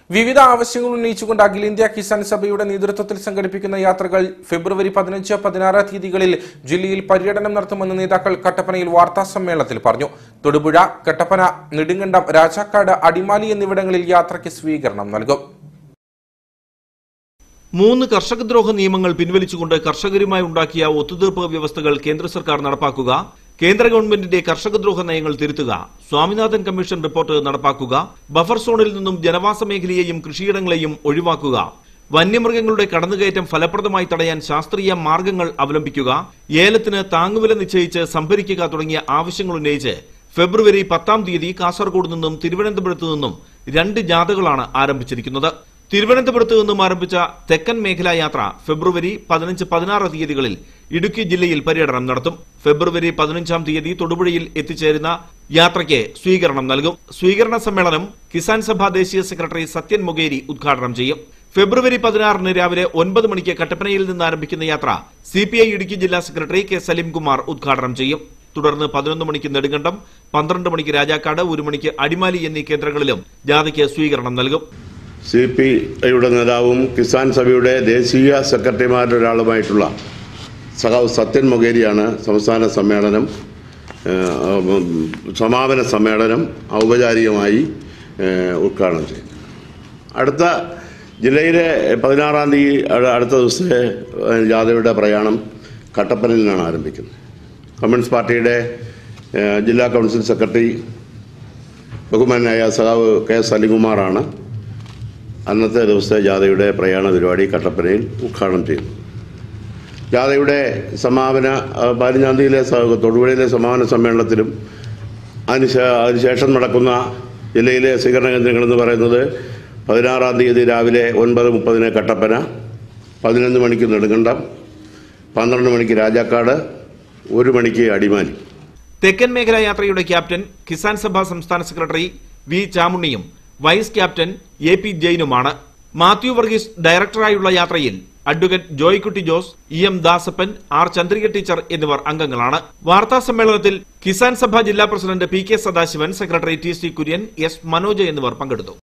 വിവിധ ആവശ്യങ്ങൾ ഉന്നയിച്ചുകൊണ്ട് അഖിലേന്ത്യാ കിസാൻ സഭയുടെ നേതൃത്വത്തിൽ സംഘടിപ്പിക്കുന്ന യാത്രകൾ ഫെബ്രുവരി പതിനഞ്ച് പതിനാറ് തീയതികളിൽ ജില്ലയിൽ പര്യടനം നടത്തുമെന്ന് നേതാക്കൾ കട്ടപ്പനയിൽ വാർത്താ സമ്മേളനത്തിൽ പറഞ്ഞു തൊടുപുഴ കട്ടപ്പന നെടുങ്കണ്ടം രാജാക്കാട് അടിമാലി എന്നിവിടങ്ങളിൽ യാത്രയ്ക്ക് സ്വീകരണം നൽകും മൂന്ന് കർഷകദ്രോഹ നിയമങ്ങൾ പിൻവലിച്ചുകൊണ്ട് കർഷകരുമായി ഉണ്ടാക്കിയ ഒത്തുതീർപ്പ് വ്യവസ്ഥകൾ കേന്ദ്ര സർക്കാർ നടപ്പാക്കുക കേന്ദ്ര ഗവൺമെന്റിന്റെ കർഷകദ്രോഹ നയങ്ങൾ തിരുത്തുക സ്വാമിനാഥൻ കമ്മീഷൻ റിപ്പോർട്ട് നടപ്പാക്കുക ബഫർ സോണിൽ നിന്നും ജനവാസ മേഖലയെയും കൃഷിയിടങ്ങളെയും ഒഴിവാക്കുക വന്യമൃഗങ്ങളുടെ കടന്നുകയറ്റം ഫലപ്രദമായി തടയാൻ ശാസ്ത്രീയ മാർഗങ്ങൾ അവലംബിക്കുക ഏലത്തിന് താങ്ങുവില നിശ്ചയിച്ച് സംഭരിക്കുക തുടങ്ങിയ ആവശ്യങ്ങൾ ഉന്നയിച്ച് ഫെബ്രുവരി പത്താം തീയതി കാസർഗോഡ് നിന്നും തിരുവനന്തപുരത്ത് നിന്നും രണ്ട് ജാഥകളാണ് ആരംഭിച്ചിരിക്കുന്നത് തിരുവനന്തപുരത്ത് നിന്നും ആരംഭിച്ച തെക്കൻ മേഖലാ യാത്ര ഫെബ്രുവരി പതിനഞ്ച് പതിനാറ് തീയതികളിൽ ഇടുക്കി ജില്ലയിൽ പര്യടനം നടത്തും ഫെബ്രുവരി പതിനഞ്ചാം തീയതി തൊടുപുഴയിൽ എത്തിച്ചേരുന്ന യാത്രയ്ക്ക് സ്വീകരണം നൽകും സ്വീകരണ സമ്മേളനം കിസാൻ സഭ ദേശീയ സെക്രട്ടറി സത്യൻ മൊഗേരി ഉദ്ഘാടനം ചെയ്യും ഫെബ്രുവരി പതിനാറിന് രാവിലെ ഒൻപത് മണിക്ക് കട്ടപ്പനയിൽ നിന്ന് ആരംഭിക്കുന്ന യാത്ര സി പി ഐ ഇടുക്കി ജില്ലാ സെക്രട്ടറി കെ സലീംകുമാർ ഉദ്ഘാടനം ചെയ്യും തുടർന്ന് പതിനൊന്ന് മണിക്ക് നെടുങ്കണ്ടം പന്ത്രണ്ട് മണിക്ക് രാജാക്കാട് ഒരു മണിക്ക് അടിമാലി എന്നീ കേന്ദ്രങ്ങളിലും ജാഥയ്ക്ക് സ്വീകരണം നൽകും സി പി ഐയുടെ നേതാവും കിസാൻ സഭയുടെ ദേശീയ സെക്രട്ടറിമാരിൽ ഒരാളുമായിട്ടുള്ള സഖാവ് സത്യൻ മൊഗേരിയാണ് സംസ്ഥാന സമ്മേളനം ഏഹ്, സമാപന സമ്മേളനം ഔപചാരികമായി ഏഹ്, ഉദ്ഘാടനം ചെയ്തു അടുത്ത ജില്ലയിലെ പതിനാറാം തീയതി അട- അടുത്ത ദിവസത്തെ ഏഹ്, ജാഥയുടെ പ്രയാണം കട്ടപ്പനയിൽ നിന്നാണ് ആരംഭിക്കുന്നത് കമ്മ്യൂണിസ്റ്റ് പാർട്ടിയുടെ ഏഹ്, ജില്ലാ കൗൺസിൽ സെക്രട്ടറി ബഹുമാനായ സഖാവ് കെ സലികുമാറാണ് അന്നത്തെ ദിവസത്തെ ജാഥയുടെ പ്രയാണ പരിപാടി കട്ടപ്പനയിൽ ഉദ്ഘാടനം ചെയ്തു ജാഥയുടെ സമാപന ആ, പതിനഞ്ചാം തീയതിയിലെ സ- തൊടുപുഴയിലെ സമാപന സമ്മേളനത്തിലും അതിനുശേ അതിനുശേഷം നടക്കുന്ന ജില്ലയിലെ സ്വീകരണ കേന്ദ്രങ്ങളെന്ന് പറയുന്നത് പതിനാറാം തീയതി രാവിലെ ഒൻപത് മുപ്പതിന് കട്ടപ്പന പതിനൊന്ന് മണിക്ക് നെടുങ്കണ്ടം പന്ത്രണ്ട് മണിക്ക് രാജാക്കാട് ഒരു മണിക്ക് അടിമാലി തെക്കൻ മേഖലാ യാത്രയുടെ ക്യാപ്റ്റൻ കിസാൻ സഭ സംസ്ഥാന സെക്രട്ടറി വി ചാമുണ്ണിയും വൈസ് ക്യാപ്റ്റൻ എ പി ജെയിനുമാണ് മാത്യു വർഗീസ് ഡയറക്ടറായുള്ള യാത്രയിൽ advocate Joykutty Jose E M Dasappan R Chandrika teacher എന്നിവർ അംഗങ്ങളാണ് വാർത്താ സമ്മേളനത്തിൽ കിസാൻ സഭ ജില്ലാ president P K Sadasivan secretary T C Kurian S Manoj എന്നിവർ പങ്കെടുത്തു